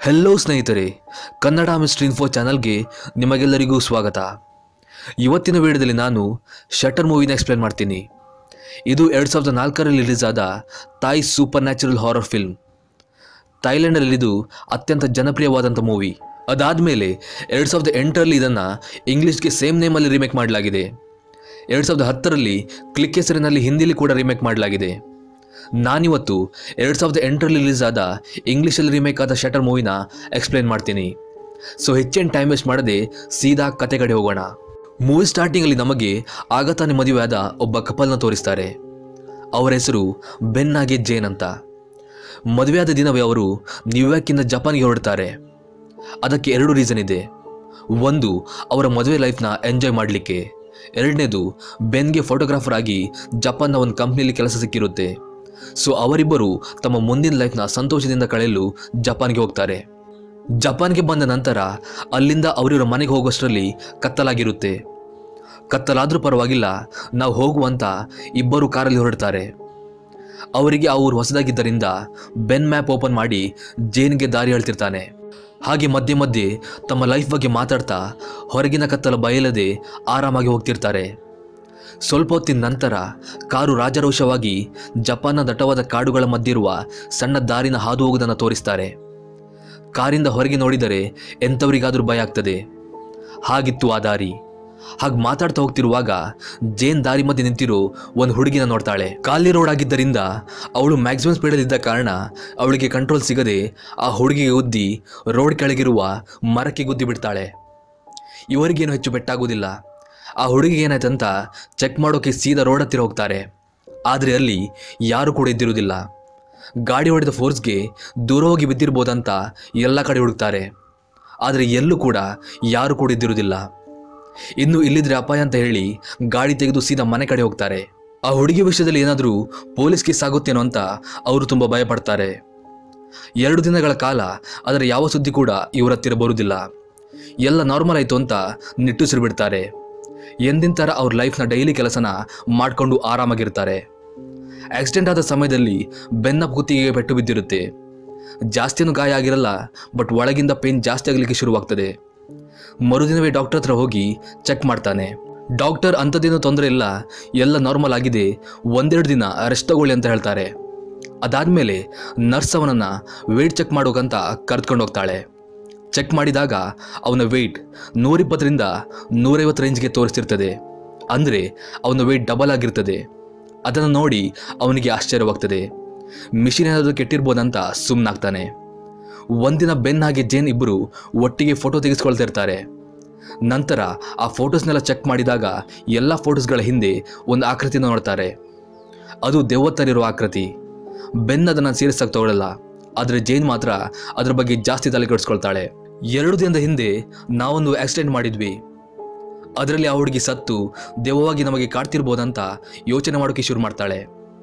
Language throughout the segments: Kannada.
ಹೆಲೋ ಸ್ನೇಹಿತರೆ ಕನ್ನಡ ಮಿಸ್ಟ್ರಿ ಇನ್ಫೋ ಚಾನಲ್ಗೆ ನಿಮಗೆಲ್ಲರಿಗೂ ಸ್ವಾಗತ ಇವತ್ತಿನ ವಿಡಿಯೋದಲ್ಲಿ ನಾನು ಶಟರ್ ಮೂವಿನ ಎಕ್ಸ್ಪ್ಲೇನ್ ಮಾಡ್ತೀನಿ ಇದು ಎರಡು ಸಾವಿರದ ನಾಲ್ಕರಲ್ಲಿ ರಿಲೀಸ್ ಆದ Thai supernatural horror film ಥೈಲ್ಯಾಂಡಲ್ಲಿ ಇದು ಅತ್ಯಂತ ಜನಪ್ರಿಯವಾದಂಥ ಮೂವಿ ಅದಾದಮೇಲೆ ಎರಡು ಸಾವಿರದ ಎಂಟರಲ್ಲಿ ಇದನ್ನು ಇಂಗ್ಲೀಷ್ಗೆ ಸೇಮ್ ನೇಮಲ್ಲಿ ರಿಮೇಕ್ ಮಾಡಲಾಗಿದೆ ಎರಡು ಸಾವಿರದ ಹತ್ತರಲ್ಲಿ ಕ್ಲಿಕ್ ಹೆಸರಿನಲ್ಲಿ ಹಿಂದಿಲಿ ಕೂಡ ರಿಮೇಕ್ ಮಾಡಲಾಗಿದೆ ನಾನಿವತ್ತು ಎರಡು ಸಾವಿರದ ಎಂಟರಲ್ಲಿ ರಿಲೀಸ್ ಆದ ಇಂಗ್ಲೀಷಲ್ಲಿ ರಿಮೇಕ್ ಆದ ಶಟರ್ ಮೂವಿನ ಎಕ್ಸ್ಪ್ಲೇನ್ ಮಾಡ್ತೀನಿ ಸೊ ಹೆಚ್ಚೇನು ಟೈಮ್ ವೇಸ್ಟ್ ಮಾಡದೆ ಸೀದಾ ಕತೆ ಕಡೆ ಹೋಗೋಣ ಮೂವಿ ಸ್ಟಾರ್ಟಿಂಗಲ್ಲಿ ನಮಗೆ ಆಗ ತಾನೇ ಮದುವೆಯಾದ ಒಬ್ಬ ಕಪಲ್ನ ತೋರಿಸ್ತಾರೆ ಅವರ ಹೆಸರು ಬೆನ್ ಹಾಗೆ ಜೇನ್ ಅಂತ ಮದುವೆಯಾದ ದಿನವೇ ಅವರು ನ್ಯೂಯಾರ್ಕಿಂದ ಜಪಾನ್ಗೆ ಹೊರಡ್ತಾರೆ ಅದಕ್ಕೆ ಎರಡು ರೀಸನ್ ಇದೆ ಒಂದು ಅವರ ಮದುವೆ ಲೈಫ್ನ ಎಂಜಾಯ್ ಮಾಡಲಿಕ್ಕೆ ಎರಡನೇದು ಬೆನ್ಗೆ ಫೋಟೋಗ್ರಾಫರ್ ಆಗಿ ಜಪಾನ್ನ ಒಂದು ಕಂಪ್ನಿಯಲ್ಲಿ ಕೆಲಸ ಸಿಕ್ಕಿರುತ್ತೆ ಸೊ ಅವರಿಬ್ಬರು ತಮ್ಮ ಮುಂದಿನ ಲೈಫ್ನ ಸಂತೋಷದಿಂದ ಕಳೆಯಲು ಜಪಾನ್ಗೆ ಹೋಗ್ತಾರೆ ಜಪಾನ್ಗೆ ಬಂದ ನಂತರ ಅಲ್ಲಿಂದ ಅವರಿವರ ಮನೆಗೆ ಹೋಗುವಷ್ಟರಲ್ಲಿ ಕತ್ತಲಾಗಿರುತ್ತೆ ಕತ್ತಲಾದರೂ ಪರವಾಗಿಲ್ಲ ನಾವು ಹೋಗುವಂತ ಇಬ್ಬರು ಕಾರಲ್ಲಿ ಹೊರಡ್ತಾರೆ ಅವರಿಗೆ ಆ ಊರು ಹೊಸದಾಗಿದ್ದರಿಂದ ಬೆನ್ ಮ್ಯಾಪ್ ಓಪನ್ ಮಾಡಿ ಜೇನ್ಗೆ ದಾರಿ ಹೇಳ್ತಿರ್ತಾನೆ ಹಾಗೆ ಮಧ್ಯೆ ಮಧ್ಯೆ ತಮ್ಮ ಲೈಫ್ ಬಗ್ಗೆ ಮಾತಾಡ್ತಾ ಹೊರಗಿನ ಕತ್ತಲ ಬಯಲದೆ ಆರಾಮಾಗಿ ಹೋಗ್ತಿರ್ತಾರೆ ಸ್ವಲ್ಪ ಹೊತ್ತಿನ ನಂತರ ಕಾರು ರಾಜರೋಷವಾಗಿ ಜಪಾನ್ನ ದಟ್ಟವಾದ ಕಾಡುಗಳ ಮಧ್ಯೆ ಇರುವ ಸಣ್ಣ ದಾರಿನ ಹಾದು ಹೋಗುವುದನ್ನು ತೋರಿಸ್ತಾರೆ ಕಾರಿಂದ ಹೊರಗೆ ನೋಡಿದರೆ ಎಂಥವರಿಗಾದರೂ ಭಯ ಆಗ್ತದೆ ಹಾಗಿತ್ತು ಆ ದಾರಿ ಹಾಗೆ ಮಾತಾಡ್ತಾ ಹೋಗ್ತಿರುವಾಗ ಜೇನ್ ದಾರಿ ಮಧ್ಯೆ ನಿಂತಿರೋ ಒಂದು ಹುಡುಗಿನ ನೋಡ್ತಾಳೆ ಖಾಲಿ ರೋಡ್ ಆಗಿದ್ದರಿಂದ ಅವಳು ಮ್ಯಾಕ್ಸಿಮಮ್ ಸ್ಪೀಡಲ್ಲಿದ್ದ ಕಾರಣ ಅವಳಿಗೆ ಕಂಟ್ರೋಲ್ ಸಿಗದೆ ಆ ಹುಡುಗಿಗೆ ಉದ್ದಿ ರೋಡ್ ಕೆಳಗಿರುವ ಮರಕ್ಕೆ ಗುದ್ದಿ ಬಿಡ್ತಾಳೆ ಇವರಿಗೇನು ಹೆಚ್ಚು ಪೆಟ್ಟಾಗೋದಿಲ್ಲ ಆ ಹುಡುಗಿಗೆ ಏನಾಯ್ತಂತ ಚೆಕ್ ಮಾಡೋಕೆ ಸೀದಾ ರೋಡ್ ಹತ್ತಿರ ಹೋಗ್ತಾರೆ ಆದರೆ ಅಲ್ಲಿ ಯಾರು ಕೂಡ ಇದ್ದಿರುವುದಿಲ್ಲ ಗಾಡಿ ಹೊಡೆದ ಫೋರ್ಸ್ಗೆ ದೂರ ಹೋಗಿ ಬಿದ್ದಿರ್ಬೋದಂತ ಎಲ್ಲ ಕಡೆ ಹುಡುಕ್ತಾರೆ ಆದರೆ ಎಲ್ಲೂ ಕೂಡ ಯಾರು ಕೂಡ ಇದ್ದಿರುವುದಿಲ್ಲ ಇನ್ನು ಇಲ್ಲಿದ್ರೆ ಅಪಾಯ ಅಂತ ಹೇಳಿ ಗಾಡಿ ತೆಗೆದು ಸೀದಾ ಮನೆ ಕಡೆ ಹೋಗ್ತಾರೆ ಆ ಹುಡುಗಿ ವಿಷಯದಲ್ಲಿ ಏನಾದರೂ ಪೊಲೀಸ್ ಕೇಸ್ ಆಗುತ್ತೇನೋ ಅಂತ ಅವರು ತುಂಬ ಭಯಪಡ್ತಾರೆ ಎರಡು ದಿನಗಳ ಕಾಲ ಅದರ ಯಾವ ಸುದ್ದಿ ಕೂಡ ಇವರ ಹತ್ತಿರ ಬರುವುದಿಲ್ಲ ಎಲ್ಲ ನಾರ್ಮಲ್ ಆಯಿತು ಅಂತ ನಿಟ್ಟುಸಿರು ಬಿಡ್ತಾರೆ ಎಂದಿನ ಥರ ಅವ್ರ ಲೈಫ್ನ ಡೈಲಿ ಕೆಲಸನ ಮಾಡಿಕೊಂಡು ಆರಾಮಾಗಿರ್ತಾರೆ ಆಕ್ಸಿಡೆಂಟ್ ಆದ ಸಮಯದಲ್ಲಿ ಬೆನ್ನ ಕುತ್ತಿಗೆಗೆ ಪೆಟ್ಟು ಬಿದ್ದಿರುತ್ತೆ ಜಾಸ್ತಿನೂ ಗಾಯ ಆಗಿರಲ್ಲ ಬಟ್ ಒಳಗಿಂದ ಪೇನ್ ಜಾಸ್ತಿ ಆಗಲಿಕ್ಕೆ ಶುರುವಾಗ್ತದೆ ಮರುದಿನವೇ ಡಾಕ್ಟರ್ ಹತ್ರ ಹೋಗಿ ಚೆಕ್ ಮಾಡ್ತಾನೆ ಡಾಕ್ಟರ್ ಅಂಥದ್ದೇನು ತೊಂದರೆ ಇಲ್ಲ ಎಲ್ಲ ನಾರ್ಮಲ್ ಆಗಿದೆ ಒಂದೆರಡು ದಿನ ರೆಸ್ಟ್ ತಗೊಳ್ಳಿ ಅಂತ ಹೇಳ್ತಾರೆ ಅದಾದಮೇಲೆ ನರ್ಸ್ ಅವನನ್ನು ವೇಟ್ ಚೆಕ್ ಮಾಡೋಕಂತ ಕರ್ದ್ಕೊಂಡು ಹೋಗ್ತಾಳೆ ಚೆಕ್ ಮಾಡಿದಾಗ ಅವನ ವೆಯ್ಟ್ ನೂರಿಪ್ಪತ್ತರಿಂದ ನೂರೈವತ್ತು ರೇಂಜ್ಗೆ ತೋರಿಸ್ತಿರ್ತದೆ ಅಂದರೆ ಅವನ ವೆಯ್ಟ್ ಡಬಲ್ ಆಗಿರ್ತದೆ ಅದನ್ನು ನೋಡಿ ಅವನಿಗೆ ಆಶ್ಚರ್ಯವಾಗ್ತದೆ ಮಿಷಿನ್ ಏನಾದರೂ ಕೆಟ್ಟಿರ್ಬೋದಂತ ಸುಮ್ಮನಾಗ್ತಾನೆ ಒಂದಿನ ಬೆನ್ ಹಾಗೆ ಜೇನ್ ಇಬ್ಬರು ಒಟ್ಟಿಗೆ ಫೋಟೋ ತೆಗೆಸ್ಕೊಳ್ತಾ ಇರ್ತಾರೆ ನಂತರ ಆ ಫೋಟೋಸ್ನೆಲ್ಲ ಚೆಕ್ ಮಾಡಿದಾಗ ಎಲ್ಲ ಫೋಟೋಸ್ಗಳ ಹಿಂದೆ ಒಂದು ಆಕೃತಿನ ನೋಡ್ತಾರೆ ಅದು ದೆವ್ವತ್ತರಿರೋ ಆಕೃತಿ ಬೆನ್ ಅದನ್ನು ಸೀರಿಯಸ್ ತಗೊಳ್ಳಲ್ಲ ಆದರೆ ಜೇನ್ ಮಾತ್ರ ಅದ್ರ ಬಗ್ಗೆ ಜಾಸ್ತಿ ತಲೆ ಕೆಡಿಸ್ಕೊಳ್ತಾಳೆ ಎರಡು ದಿನದ ಹಿಂದೆ ನಾವೊಂದು ಆಕ್ಸಿಡೆಂಟ್ ಮಾಡಿದ್ವಿ ಅದರಲ್ಲಿ ಆ ಹುಡುಗಿ ಸತ್ತು ದೆವ್ವವಾಗಿ ನಮಗೆ ಕಾಡ್ತಿರ್ಬೋದಂತ ಯೋಚನೆ ಮಾಡೋಕೆ ಶುರು ಮಾಡ್ತಾಳೆ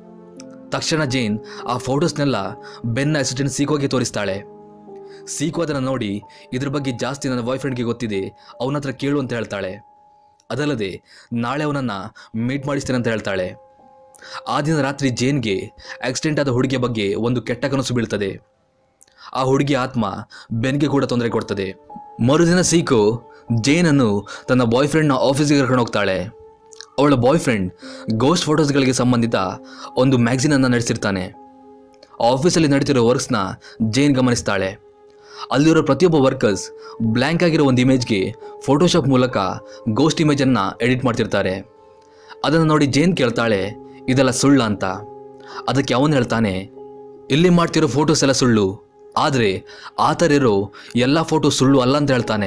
ತಕ್ಷಣ ಜೇನ್ ಆ ಫೋಟೋಸ್ನೆಲ್ಲ ಬೆನ್ನ ಆಕ್ಸಿಡೆಂಟ್ ಸೀಕೋಗೆ ತೋರಿಸ್ತಾಳೆ ಸೀಕು ಅದನ್ನು ನೋಡಿ ಇದ್ರ ಬಗ್ಗೆ ಜಾಸ್ತಿ ನನ್ನ ಬಾಯ್ ಫ್ರೆಂಡ್ಗೆ ಗೊತ್ತಿದೆ ಅವನ ಹತ್ರ ಕೇಳು ಅಂತ ಹೇಳ್ತಾಳೆ ಅದಲ್ಲದೆ ನಾಳೆ ಅವನನ್ನು ಮೀಟ್ ಮಾಡಿಸ್ತೇನೆ ಅಂತ ಹೇಳ್ತಾಳೆ ಆ ದಿನ ರಾತ್ರಿ ಜೇನ್ಗೆ ಆಕ್ಸಿಡೆಂಟ್ ಆದ ಹುಡುಗಿಯ ಬಗ್ಗೆ ಒಂದು ಕೆಟ್ಟ ಕನಸು ಬೀಳ್ತದೆ ಆ ಹುಡುಗಿಯ ಆತ್ಮ ಬೆನ್ಗೆ ಕೂಡ ತೊಂದರೆ ಕೊಡ್ತದೆ ಮರುದಿನ ಸೀಕು ಜೇನನ್ನು ತನ್ನ ಬಾಯ್ ಫ್ರೆಂಡ್ನ ಆಫೀಸಿಗೆ ಕರ್ಕೊಂಡು ಹೋಗ್ತಾಳೆ ಅವಳ ಬಾಯ್ ಫ್ರೆಂಡ್ ಗೋಸ್ಟ್ ಫೋಟೋಸ್ಗಳಿಗೆ ಸಂಬಂಧಿತ ಒಂದು ಮ್ಯಾಗ್ಝಿನನ್ನು ನಡೆಸಿರ್ತಾನೆ ಆಫೀಸಲ್ಲಿ ನಡೀತಿರೋ ವರ್ಕ್ಸ್ನ ಜೇನ್ ಗಮನಿಸ್ತಾಳೆ ಅಲ್ಲಿರೋ ಪ್ರತಿಯೊಬ್ಬ ವರ್ಕರ್ಸ್ ಬ್ಲ್ಯಾಂಕ್ ಆಗಿರೋ ಒಂದು ಇಮೇಜ್ಗೆ ಫೋಟೋಶಾಪ್ ಮೂಲಕ ಗೋಸ್ಟ್ ಇಮೇಜನ್ನು ಎಡಿಟ್ ಮಾಡ್ತಿರ್ತಾರೆ ಅದನ್ನು ನೋಡಿ ಜೇನ್ ಕೇಳ್ತಾಳೆ ಇದೆಲ್ಲ ಸುಳ್ಳ ಅಂತ ಅದಕ್ಕೆ ಅವನು ಹೇಳ್ತಾನೆ ಇಲ್ಲಿ ಮಾಡ್ತಿರೋ ಫೋಟೋಸ್ ಎಲ್ಲ ಸುಳ್ಳು ಆದರೆ ಆ ಥರ ಇರೋ ಎಲ್ಲ ಫೋಟೋ ಸುಳ್ಳು ಅಲ್ಲ ಅಂತ ಹೇಳ್ತಾನೆ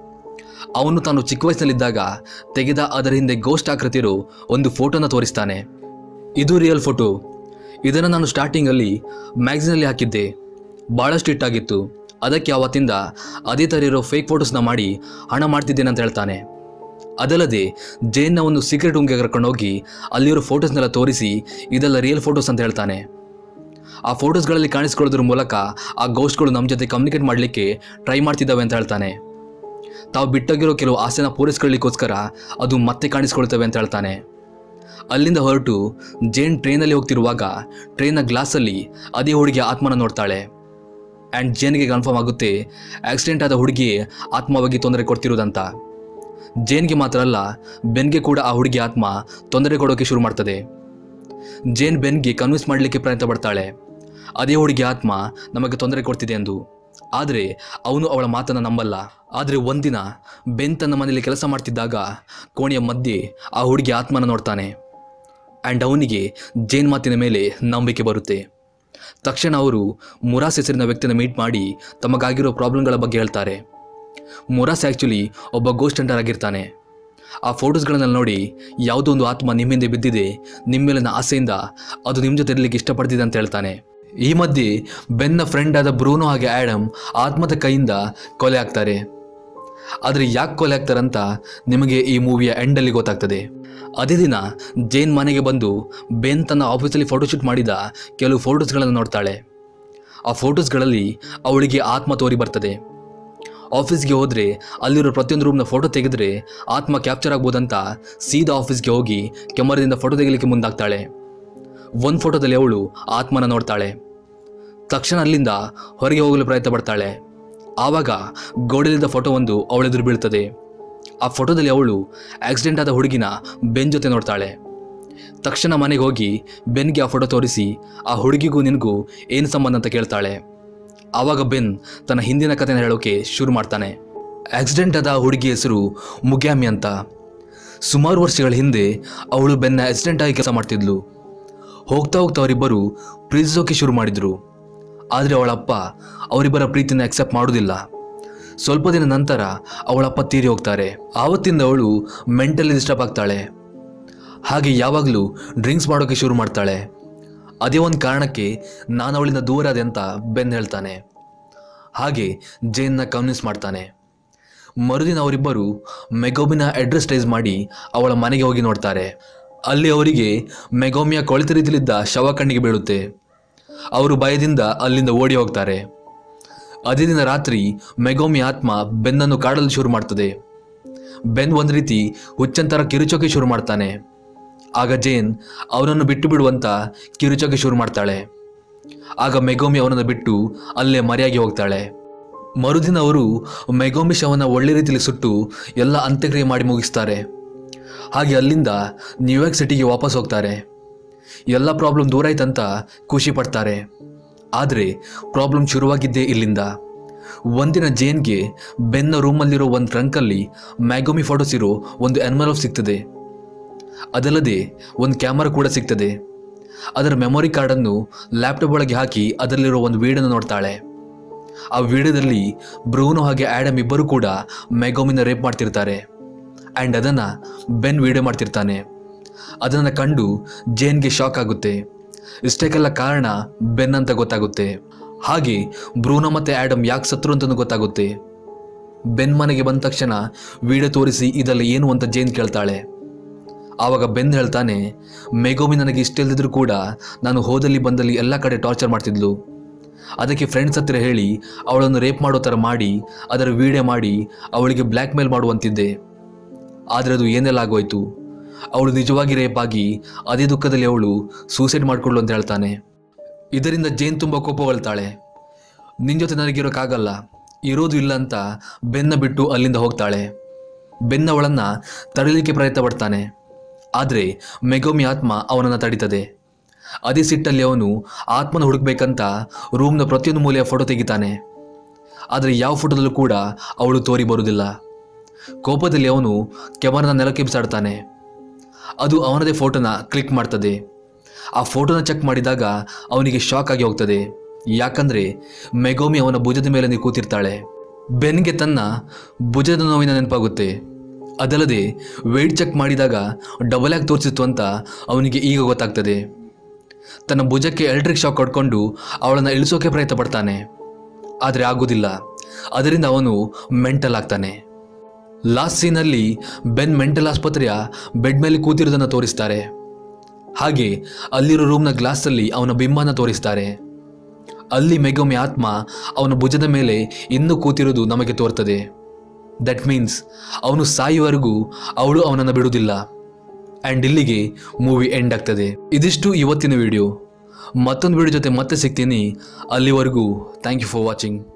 ಅವನು ತಾನು ಚಿಕ್ಕ ವಯಸ್ಸಿನಲ್ಲಿದ್ದಾಗ ತೆಗೆದ ಅದರ ಹಿಂದೆ ಗೋಸ್ಟ್ ಆಕೃತಿರೋ ಒಂದು ಫೋಟೋನ ತೋರಿಸ್ತಾನೆ ಇದು ರಿಯಲ್ ಫೋಟೋ ಇದನ್ನು ನಾನು ಸ್ಟಾರ್ಟಿಂಗಲ್ಲಿ ಮ್ಯಾಗ್ಝಿನಲ್ಲಿ ಹಾಕಿದ್ದೆ ಭಾಳಷ್ಟು ಹಿಟ್ಟಾಗಿತ್ತು ಅದಕ್ಕೆ ಆವತ್ತಿಂದ ಅದೇ ಥರ ಇರೋ ಫೇಕ್ ಫೋಟೋಸ್ನ ಮಾಡಿ ಹಣ ಮಾಡ್ತಿದ್ದೇನೆ ಅಂತ ಹೇಳ್ತಾನೆ ಅದಲ್ಲದೆ ಜೇನ್ನ ಒಂದು ಸೀಕ್ರೆಟ್ ರೂಮ್ಗೆ ಕರ್ಕೊಂಡೋಗಿ ಅಲ್ಲಿರೋ ಫೋಟೋಸ್ನೆಲ್ಲ ತೋರಿಸಿ ಇದೆಲ್ಲ ರಿಯಲ್ ಫೋಟೋಸ್ ಅಂತ ಹೇಳ್ತಾನೆ ಆ ಫೋಟೋಸ್ಗಳಲ್ಲಿ ಕಾಣಿಸ್ಕೊಳ್ಳೋದ್ರ ಮೂಲಕ ಆ ಗೋಸ್ಟ್ಗಳು ನಮ್ಮ ಜೊತೆ ಕಮ್ಯುನಿಕೇಟ್ ಮಾಡಲಿಕ್ಕೆ ಟ್ರೈ ಮಾಡ್ತಿದ್ದಾವೆ ಅಂತ ಹೇಳ್ತಾನೆ ತಾವು ಬಿಟ್ಟೋಗಿರೋ ಕೆಲವು ಆಸೆನ ಪೂರೈಸ್ಕೊಳ್ಳಿಕ್ಕೋಸ್ಕರ ಅದು ಮತ್ತೆ ಕಾಣಿಸ್ಕೊಳ್ತವೆ ಅಂತ ಹೇಳ್ತಾನೆ ಅಲ್ಲಿಂದ ಹೊರಟು ಜೇನ್ ಟ್ರೈನಲ್ಲಿ ಹೋಗ್ತಿರುವಾಗ ಟ್ರೈನ್ನ ಗ್ಲಾಸಲ್ಲಿ ಅದೇ ಹುಡುಗಿಯ ಆತ್ಮನ ನೋಡ್ತಾಳೆ ಆ್ಯಂಡ್ ಜೇನ್ಗೆ ಕನ್ಫರ್ಮ್ ಆಗುತ್ತೆ ಆಕ್ಸಿಡೆಂಟ್ ಆದ ಹುಡುಗಿಯೇ ಆತ್ಮವಾಗಿ ತೊಂದರೆ ಕೊಡ್ತಿರೋದಂತ ಜೇನ್ಗೆ ಮಾತ್ರ ಅಲ್ಲ ಬೆನ್ಗೆ ಕೂಡ ಆ ಹುಡುಗಿ ಆತ್ಮ ತೊಂದರೆ ಕೊಡೋಕೆ ಶುರು ಮಾಡ್ತದೆ ಜೇನ್ ಬೆನ್ಗೆ ಕನ್ವಿನ್ಸ್ ಮಾಡಲಿಕ್ಕೆ ಪ್ರಯತ್ನ ಪಡ್ತಾಳೆ ಅದೇ ಹುಡುಗಿ ಆತ್ಮ ನಮಗೆ ತೊಂದರೆ ಕೊಡ್ತಿದೆ ಎಂದು ಆದರೆ ಅವನು ಅವಳ ಮಾತನ್ನು ನಂಬಲ್ಲ ಆದರೆ ಒಂದಿನ ಬೆನ್ ತನ್ನ ಮನೆಯಲ್ಲಿ ಕೆಲಸ ಮಾಡ್ತಿದ್ದಾಗ ಕೋಣೆಯ ಮಧ್ಯೆ ಆ ಹುಡುಗಿ ಆತ್ಮನ ನೋಡ್ತಾನೆ ಆ್ಯಂಡ್ ಅವನಿಗೆ ಜೇನ್ ಮಾತಿನ ಮೇಲೆ ನಂಬಿಕೆ ಬರುತ್ತೆ ತಕ್ಷಣ ಅವರು ಮುರಾಸ್ ಹೆಸರಿನ ವ್ಯಕ್ತಿನ ಮೀಟ್ ಮಾಡಿ ತಮಗಾಗಿರೋ ಪ್ರಾಬ್ಲಮ್ಗಳ ಬಗ್ಗೆ ಹೇಳ್ತಾರೆ ಮುರಾಸ್ ಆ್ಯಕ್ಚುಲಿ ಒಬ್ಬ ಗೋಸ್ಟ್ ಹಂಟರ್ ಆಗಿರ್ತಾನೆ ಆ ಫೋಟೋಸ್ಗಳನ್ನೆಲ್ಲ ನೋಡಿ ಯಾವುದೋ ಒಂದು ಆತ್ಮ ನಿಮ್ಮ ಹಿಂದೆ ಬಿದ್ದಿದೆ ನಿಮ್ಮ ಮೇಲಿನ ಆಸೆಯಿಂದ ಅದು ನಿಮ್ಮ ಜೊತೆ ಇರಲಿಕ್ಕೆ ಇಷ್ಟಪಡ್ತಿದೆ ಅಂತ ಹೇಳ್ತಾನೆ ಈ ಮಧ್ಯೆ ಬೆನ್ನ ಫ್ರೆಂಡ್ ಆದ ಬ್ರೂನೋ ಹಾಗೆ ಆ್ಯಡಮ್ ಆತ್ಮದ ಕೈಯಿಂದ ಕೊಲೆ ಆಗ್ತಾರೆ ಆದರೆ ಯಾಕೆ ಕೊಲೆ ಆಗ್ತಾರಂತ ನಿಮಗೆ ಈ ಮೂವಿಯ ಎಂಡಲ್ಲಿ ಗೊತ್ತಾಗ್ತದೆ ಅದೇ ದಿನ ಜೇನ್ ಮನೆಗೆ ಬಂದು ಬೆನ್ ತನ್ನ ಆಫೀಸಲ್ಲಿ ಫೋಟೋಶೂಟ್ ಮಾಡಿದ ಕೆಲವು ಫೋಟೋಸ್ಗಳನ್ನು ನೋಡ್ತಾಳೆ ಆ ಫೋಟೋಸ್ಗಳಲ್ಲಿ ಅವಳಿಗೆ ಆತ್ಮ ತೋರಿ ಬರ್ತದೆ ಆಫೀಸ್ಗೆ ಹೋದರೆ ಅಲ್ಲಿರೋ ಪ್ರತಿಯೊಂದು ರೂಮ್ನ ಫೋಟೋ ತೆಗೆದ್ರೆ ಆತ್ಮ ಕ್ಯಾಪ್ಚರ್ ಆಗ್ಬೋದಂತ ಸೀದಾ ಆಫೀಸ್ಗೆ ಹೋಗಿ ಕ್ಯಾಮರಾದಿಂದ ಫೋಟೋ ತೆಗಿಲಿಕ್ಕೆ ಮುಂದಾಗ್ತಾಳೆ ಒಂದು ಫೋಟೋದಲ್ಲಿ ಅವಳು ಆತ್ಮನ ನೋಡ್ತಾಳೆ ತಕ್ಷಣ ಅಲ್ಲಿಂದ ಹೊರಗೆ ಹೋಗಲು ಪ್ರಯತ್ನ ಪಡ್ತಾಳೆ ಆವಾಗ ಗೋಡೆಲಿದ್ದ ಫೋಟೋ ಒಂದು ಅವಳೆದುರು ಬೀಳ್ತದೆ ಆ ಫೋಟೋದಲ್ಲಿ ಅವಳು ಆಕ್ಸಿಡೆಂಟ್ ಆದ ಹುಡುಗಿನ ಬೆನ್ ಜೊತೆ ನೋಡ್ತಾಳೆ ತಕ್ಷಣ ಮನೆಗೆ ಹೋಗಿ ಬೆನ್ಗೆ ಆ ಫೋಟೋ ತೋರಿಸಿ ಆ ಹುಡುಗಿಗೂ ನಿನಗೂ ಏನು ಸಂಬಂಧ ಅಂತ ಕೇಳ್ತಾಳೆ ಆವಾಗ ಬೆನ್ ತನ್ನ ಹಿಂದಿನ ಕಥೆನ ಹೇಳೋಕೆ ಶುರು ಮಾಡ್ತಾನೆ ಆಕ್ಸಿಡೆಂಟ್ ಆದ ಆ ಹುಡುಗಿ ಹೆಸರು ಮುಗ್ಯಾಮಿ ಅಂತ ಸುಮಾರು ವರ್ಷಗಳ ಹಿಂದೆ ಅವಳು ಬೆನ್ನ ಆಕ್ಸಿಡೆಂಟ್ ಆಗಿ ಕೆಲಸ ಮಾಡ್ತಿದ್ಲು ಹೋಗ್ತಾ ಹೋಗ್ತಾ ಅವರಿಬ್ಬರು ಪ್ರೀತಿಸೋಕೆ ಶುರು ಮಾಡಿದ್ರು ಆದರೆ ಅವಳಪ್ಪ ಅವರಿಬ್ಬರ ಪ್ರೀತಿನ ಅಕ್ಸೆಪ್ಟ್ ಮಾಡೋದಿಲ್ಲ ಸ್ವಲ್ಪ ದಿನ ನಂತರ ಅವಳಪ್ಪ ತೀರಿ ಹೋಗ್ತಾರೆ ಆವತ್ತಿಂದ ಅವಳು ಮೆಂಟಲಿ ಡಿಸ್ಟರ್ಬ್ ಆಗ್ತಾಳೆ ಹಾಗೆ ಯಾವಾಗಲೂ ಡ್ರಿಂಕ್ಸ್ ಮಾಡೋಕೆ ಶುರು ಮಾಡ್ತಾಳೆ ಅದೇ ಒಂದು ಕಾರಣಕ್ಕೆ ನಾನು ಅವಳಿಂದ ದೂರ ಆದೆ ಅಂತ ಬೆನ್ ಹೇಳ್ತಾನೆ ಹಾಗೆ ಜೇನ್ನ ಕನ್ವಿನ್ಸ್ ಮಾಡ್ತಾನೆ ಮರುದಿನ ಅವರಿಬ್ಬರು ಮೆಗೋಮಿನ ಅಡ್ರೆಸ್ ಟೈಸ್ ಮಾಡಿ ಅವಳ ಮನೆಗೆ ಹೋಗಿ ನೋಡ್ತಾರೆ ಅಲ್ಲಿ ಅವರಿಗೆ ಮೆಗೋಮಿಯ ಕೊಳೆತ ರೀತಿಲಿದ್ದ ಶವ ಕಣ್ಣಿಗೆ ಬೀಳುತ್ತೆ ಅವರು ಭಯದಿಂದ ಅಲ್ಲಿಂದ ಓಡಿ ಹೋಗ್ತಾರೆ ಅದೇ ದಿನ ರಾತ್ರಿ ಮೆಗೋಮಿ ಆತ್ಮ ಬೆನ್ನನ್ನು ಕಾಡಲು ಶುರು ಮಾಡ್ತದೆ ಬೆನ್ ಒಂದು ರೀತಿ ಹುಚ್ಚಂತರ ಕಿರುಚೋಕೆ ಶುರು ಮಾಡ್ತಾನೆ ಆಗ ಜೇನ್ ಅವನನ್ನು ಬಿಟ್ಟು ಬಿಡುವಂತ ಕಿರುಚೋಕೆ ಶುರು ಮಾಡ್ತಾಳೆ ಆಗ ಮೆಗೋಮಿ ಅವನನ್ನು ಬಿಟ್ಟು ಅಲ್ಲೇ ಮರೆಯಾಗಿ ಹೋಗ್ತಾಳೆ ಮರುದಿನ ಅವರು ಮೆಗೋಮಿ ಶವನ ಒಳ್ಳೆ ರೀತಿಯಲ್ಲಿ ಸುಟ್ಟು ಎಲ್ಲ ಅಂತ್ಯಕ್ರಿಯೆ ಮಾಡಿ ಮುಗಿಸ್ತಾರೆ ಹಾಗೆ ಅಲ್ಲಿಂದ ನ್ಯೂಯಾರ್ಕ್ ಸಿಟಿಗೆ ವಾಪಸ್ ಹೋಗ್ತಾರೆ ಎಲ್ಲ ಪ್ರಾಬ್ಲಮ್ ದೂರ ಆಯ್ತಂತ ಖುಷಿ ಪಡ್ತಾರೆ ಆದರೆ ಪ್ರಾಬ್ಲಮ್ ಶುರುವಾಗಿದ್ದೇ ಇಲ್ಲಿಂದ ಒಂದಿನ ಜೇನ್ಗೆ ಬೆನ್ನ ರೂಮಲ್ಲಿರೋ ಒಂದು ಟ್ರಂಕಲ್ಲಿ ಮ್ಯಾಗೋಮಿ ಫೋಟೋಸ್ ಇರೋ ಒಂದು ಎನ್ಮಲೋಫ್ ಸಿಗ್ತದೆ ಅದಲ್ಲದೆ ಒಂದು ಕ್ಯಾಮರಾ ಕೂಡ ಸಿಗ್ತದೆ ಅದರ ಮೆಮೊರಿ ಕಾರ್ಡನ್ನು ಲ್ಯಾಪ್ಟಾಪ್ ಒಳಗೆ ಹಾಕಿ ಅದರಲ್ಲಿರೋ ಒಂದು ವೀಡನ್ನು ನೋಡ್ತಾಳೆ ಆ ವಿಡಿಯೋದಲ್ಲಿ ಬ್ರೂನೋ ಹಾಗೆ ಆ್ಯಡಮ್ ಇಬ್ಬರು ಕೂಡ ಮೆಗೋಮಿನ ರೇಪ್ ಮಾಡ್ತಿರ್ತಾರೆ ಆ್ಯಂಡ್ ಅದನ್ನು ಬೆನ್ ವಿಡಿಯೋ ಮಾಡ್ತಿರ್ತಾನೆ ಅದನ್ನು ಕಂಡು ಜೇನ್ಗೆ ಶಾಕ್ ಆಗುತ್ತೆ ಇಷ್ಟಕ್ಕೆಲ್ಲ ಕಾರಣ ಬೆನ್ ಅಂತ ಗೊತ್ತಾಗುತ್ತೆ ಹಾಗೆ ಬ್ರೂನೋ ಮತ್ತು ಆ್ಯಡಮ್ ಯಾಕೆ ಸತ್ರು ಅಂತಲೂ ಗೊತ್ತಾಗುತ್ತೆ ಬೆನ್ ಮನೆಗೆ ಬಂದ ತಕ್ಷಣ ವಿಡಿಯೋ ತೋರಿಸಿ ಇದೆಲ್ಲ ಏನು ಅಂತ ಜೇನ್ ಕೇಳ್ತಾಳೆ ಆವಾಗ ಬೆನ್ ಹೇಳ್ತಾನೆ ಮೆಗೋಮಿ ನನಗೆ ಇಷ್ಟ ಇಲ್ದಿದ್ರು ಕೂಡ ನಾನು ಹೋದಲ್ಲಿ ಬಂದಲ್ಲಿ ಎಲ್ಲ ಕಡೆ ಟಾರ್ಚರ್ ಮಾಡ್ತಿದ್ಲು ಅದಕ್ಕೆ ಫ್ರೆಂಡ್ಸ್ ಹತ್ತಿರ ಹೇಳಿ ಅವಳನ್ನು ರೇಪ್ ಮಾಡೋ ಥರ ಮಾಡಿ ಅದರ ವಿಡಿಯೋ ಮಾಡಿ ಅವಳಿಗೆ ಬ್ಲ್ಯಾಕ್ ಮೇಲ್ ಮಾಡುವಂತಿದ್ದೆ ಆದರೆ ಅದು ಏನೆಲ್ಲ ಆಗೋಯ್ತು ಅವಳು ನಿಜವಾಗಿ ರೇಪ್ ಆಗಿ ಅದೇ ದುಃಖದಲ್ಲಿ ಅವಳು ಸೂಸೈಡ್ ಮಾಡಿಕೊಳ್ಳು ಅಂತ ಹೇಳ್ತಾನೆ ಇದರಿಂದ ಜೇನ್ ತುಂಬ ಕೋಪಗೊಳ್ತಾಳೆ ನಿನ್ನ ಜೊತೆ ನನಗಿರೋಕ್ಕಾಗಲ್ಲ ಇರೋದು ಇಲ್ಲ ಅಂತ ಬೆನ್ನ ಬಿಟ್ಟು ಅಲ್ಲಿಂದ ಹೋಗ್ತಾಳೆ ಬೆನ್ನ ಅವಳನ್ನು ತಡೆಯಲಿಕ್ಕೆ ಪ್ರಯತ್ನ ಪಡ್ತಾನೆ ಆದರೆ ಮೆಗೋಮಿ ಆತ್ಮ ಅವನನ್ನು ತಡೀತದೆ ಅದೇ ಸಿಟ್ಟಲ್ಲಿ ಅವನು ಆತ್ಮನ ಹುಡುಕ್ಬೇಕಂತ ರೂಮ್ನ ಪ್ರತಿಯೊಂದು ಮೂಲೆಯ ಫೋಟೋ ತೆಗಿತಾನೆ ಆದರೆ ಯಾವ ಫೋಟೋದಲ್ಲೂ ಕೂಡ ಅವಳು ತೋರಿ ಬರುವುದಿಲ್ಲ ಕೋಪದಲ್ಲಿ ಅವನು ಕ್ಯಾಮರಾನ ನೆಲಕ್ಕೆ ಬಿಸಾಡ್ತಾನೆ ಅದು ಅವನದೇ ಫೋಟೋನ ಕ್ಲಿಕ್ ಮಾಡ್ತದೆ ಆ ಫೋಟೋನ ಚೆಕ್ ಮಾಡಿದಾಗ ಅವನಿಗೆ ಶಾಕ್ ಆಗಿ ಹೋಗ್ತದೆ ಯಾಕಂದ್ರೆ ಮೆಗೋಮಿ ಅವನ ಭುಜದ ಮೇಲೆ ನೀ ಕೂತಿರ್ತಾಳೆ ಬೆನ್ಗೆ ತನ್ನ ಭುಜದ ನೋವಿನ ನೆನಪಾಗುತ್ತೆ ಅದಲ್ಲದೆ ವೆಯ್ಟ್ ಚೆಕ್ ಮಾಡಿದಾಗ ಡಬಲ್ ಆಗಿ ತೋರಿಸಿತ್ತು ಅಂತ ಅವನಿಗೆ ಈಗ ಗೊತ್ತಾಗ್ತದೆ ತನ್ನ ಭುಜಕ್ಕೆ ಎಲೆಕ್ಟ್ರಿಕ್ ಶಾಕ್ ಕೊಡ್ಕೊಂಡು ಅವಳನ್ನು ಇಳಿಸೋಕೆ ಪ್ರಯತ್ನ ಪಡ್ತಾನೆ ಆದರೆ ಆಗೋದಿಲ್ಲ ಅದರಿಂದ ಅವನು ಮೆಂಟಲ್ ಆಗ್ತಾನೆ ಲಾಸ್ಟ್ ಸೀನಲ್ಲಿ ಬೆನ್ ಮೆಂಟಲ್ ಆಸ್ಪತ್ರೆಯ ಬೆಡ್ ಮೇಲೆ ಕೂತಿರೋದನ್ನು ತೋರಿಸ್ತಾರೆ ಹಾಗೆ ಅಲ್ಲಿರೋ ರೂಮ್ನ ಗ್ಲಾಸಲ್ಲಿ ಅವನ ಬಿಂಬನ ತೋರಿಸ್ತಾರೆ ಅಲ್ಲಿ ಮೆಗೊಮ್ಮೆ ಆತ್ಮ ಅವನ ಭುಜದ ಮೇಲೆ ಇನ್ನೂ ಕೂತಿರೋದು ನಮಗೆ ತೋರ್ತದೆ ದಟ್ ಮೀನ್ಸ್ ಅವನು ಸಾಯುವವರೆಗೂ ಅವಳು ಅವನನ್ನು ಬಿಡುವುದಿಲ್ಲ ಆ್ಯಂಡ್ ಇಲ್ಲಿಗೆ ಮೂವಿ ಎಂಡ್ ಆಗ್ತದೆ ಇದಿಷ್ಟು ಇವತ್ತಿನ ವಿಡಿಯೋ ಮತ್ತೊಂದು ವಿಡಿಯೋ ಜೊತೆ ಮತ್ತೆ ಸಿಗ್ತೀನಿ ಅಲ್ಲಿವರೆಗೂ ಥ್ಯಾಂಕ್ ಯು ಫಾರ್ ವಾಚಿಂಗ್